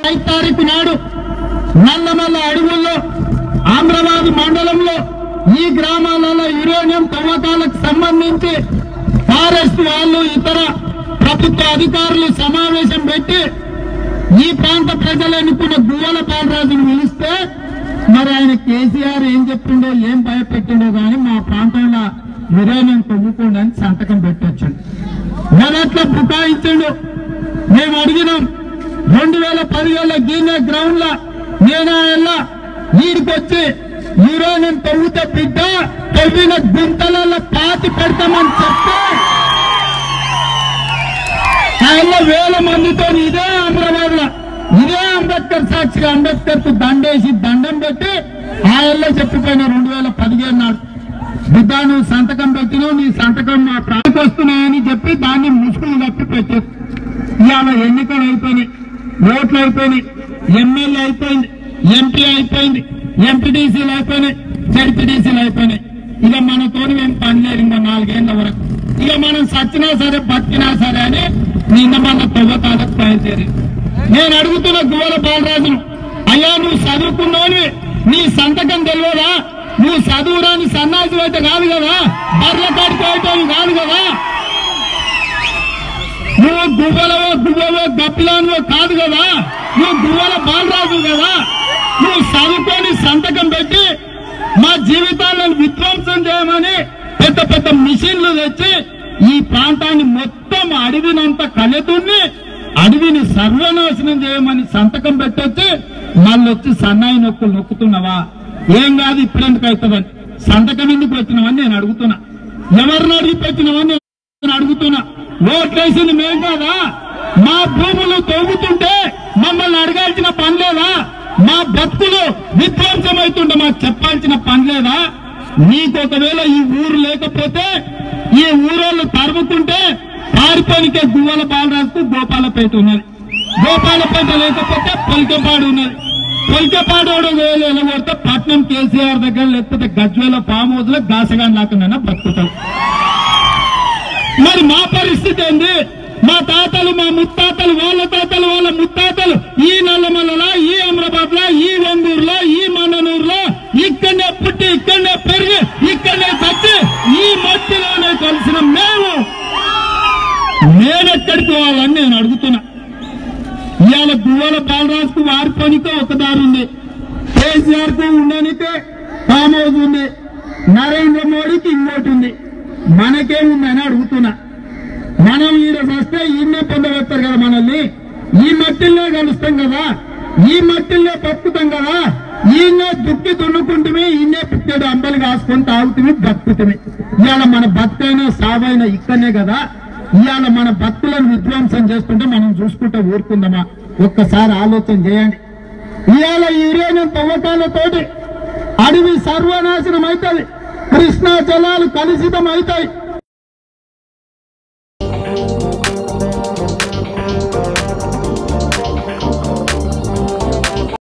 ఐదు తారీఖు నాడు నల్లమల్ల అడవుల్లో ఆమ్రాబాద్ మండలంలో ఈ గ్రామాలలో యురేనియం తవ్వకాలకు సంబంధించి ఫారెస్ట్ వాళ్ళు ఇతర ప్రభుత్వ అధికారులు సమావేశం పెట్టి ఈ ప్రాంత ప్రజలు ఎన్నుకున్న గువ్వల బాలరాజును పిలిస్తే మరి ఆయన కేసీఆర్ ఏం చెప్పిండో ఏం భయపెట్టిండో గాని మా ప్రాంతంలో యురేనియం తవ్వుకోండి అని సంతకం పెట్టొచ్చాడు మరి అట్లా బుకాయించాడు మేము అడిగినాం రెండు వేల పదిహేళ్ళ గీనే గ్రౌండ్ లా నేనా ఎల్లా వీడికొచ్చి యురేనియం తవ్వుతే బిడ్డ తవ్విన గుంతలలో పాతి పెడతామని చెప్తే ఆయన వేల మందితో ఇదే అమరాబాద్ లో ఇదే అంబేద్కర్ సాక్షిగా అంబేద్కర్ కు దండేసి దండం పెట్టి ఆయల్లో చెప్పిపోయిన రెండు వేల పదిహేను నాడు బిడ్డ నువ్వు సంతకం పెట్టినావు నీ సంతకం మా ప్రాణకు వస్తున్నాయని చెప్పి దాన్ని ముసుగులు కప్పి పెట్టారు ఇవాళ ఎన్నికలు అయిపోయినాయి ఓట్లు అయిపోయినాయి ఎమ్మెల్యే అయిపోయింది ఎంపీ అయిపోయింది ఎంపీటీసీలు అయిపోయినాయి జడ్పీటీసీలు అయిపోయినాయి ఇక మనతోని ఏం పని లేదు ఇంకా నాలుగేళ్ల వరకు ఇక మనం సచ్చినా సరే బతికినా సరే అని నిన్న మన తవ్వకాలకు బయలుదేరి నేను అడుగుతున్న గువ్వల బాలరాజును అయ్యా నువ్వు చదువుకున్నోని నీ సంతకం తెలియదా నువ్వు చదువురాని సన్నాసి అయితే కాదు కదా బర్ల కాడిపోయేటోని కాదు కదా నువ్వు గువ్వలవో గువ్వవో గప్పిలానువో కాదు కదా నువ్వు గువ్వల బాలరాజు కదా నువ్వు చదువుకొని సంతకం పెట్టి మా జీవితాలను విధ్వంసం చేయమని పెద్ద పెద్ద మిషన్లు తెచ్చి ఈ ప్రాంతాన్ని మొత్తం అడవినంత కలెతున్ని అడవిని సర్వనాశనం చేయమని సంతకం పెట్టొచ్చి మళ్ళీ వచ్చి సన్నాయి నొక్కులు నొక్కుతున్నావా ఏం కాదు ఇప్పుడెందుకు అవుతుందని సంతకం ఎందుకు పెట్టినవని నేను అడుగుతున్నా ఎవరిని అడిగి పెట్టినవని నేను అడుగుతున్నా ఓట్లేసింది మేం కాదా మా భూములు తవ్వుతుంటే మమ్మల్ని అడగాల్సిన పని లేదా మా బతుకులు విధ్వంసమవుతుంటే మాకు చెప్పాల్సిన పని లేదా నీకు ఒకవేళ ఈ ఊరు లేకపోతే ఈ ఊరోళ్ళు తరుముతుంటే పారిపోనికే గువ్వల బాలరాజుకు గోపాలపేట ఉన్నది గోపాలపేట లేకపోతే పొలికపాడు ఉన్నది పొలికపాడు వెళ్ళగొడితే పట్నం కేసీఆర్ దగ్గర లేకపోతే గజ్వేల ఫామ్ హౌస్ లో గాసగాన్ లాకుండా బతుకుతాం మరి మా పరిస్థితి ఏంది మా తాతలు మా ముత్తాతలు వాళ్ళ తాతలు వాళ్ళ ముత్తాతలు ఈ నల్లమల్లలో ఈ అమరాబాద్ లో ఈ వంగూరులో ఈ మండనూరులో ఇక్కడనే పుట్టి ఇక్కడనే పెరిగి ఇక్కడనే చచ్చి ఈ మట్టిలోనే కలిసిన మేము నేనెక్కడికి పోవాలని నేను అడుగుతున్నా ఇవాళ గువ్వల బాలరాజుకు వారిపోనికే ఒక దారి ఉంది కేసీఆర్ కు ఉండనికే ఫామ్ హౌస్ ఉంది నరేంద్ర మోడీకి ఇంకోటి ఉంది మనకేముందని అడుగుతున్నా మనం ఈడ వస్తే ఈయనే పొందగలుగుతారు కదా మనల్ని ఈ మట్టిల్లో కలుస్తాం కదా ఈ మట్టిల్లో బతుకుతాం కదా ఈయనే దుక్కి దున్నుకుంటుమే ఈయనే పుట్టాడు అంబలు కాసుకొని తాగుతుంది బతుకుతుంది ఇవాళ మన బతుకైనా సావైనా ఇక్కడనే కదా ఇవాళ మన భక్తులను విధ్వంసం చేస్తుంటే మనం చూసుకుంటే ఊరుకుందామా ఒక్కసారి ఆలోచన చేయండి ఇవాళ యురేనియం తవ్వకాలతోటి అడవి సర్వనాశనం అవుతుంది కృష్ణా జలాలు కలుషితం అవుతాయి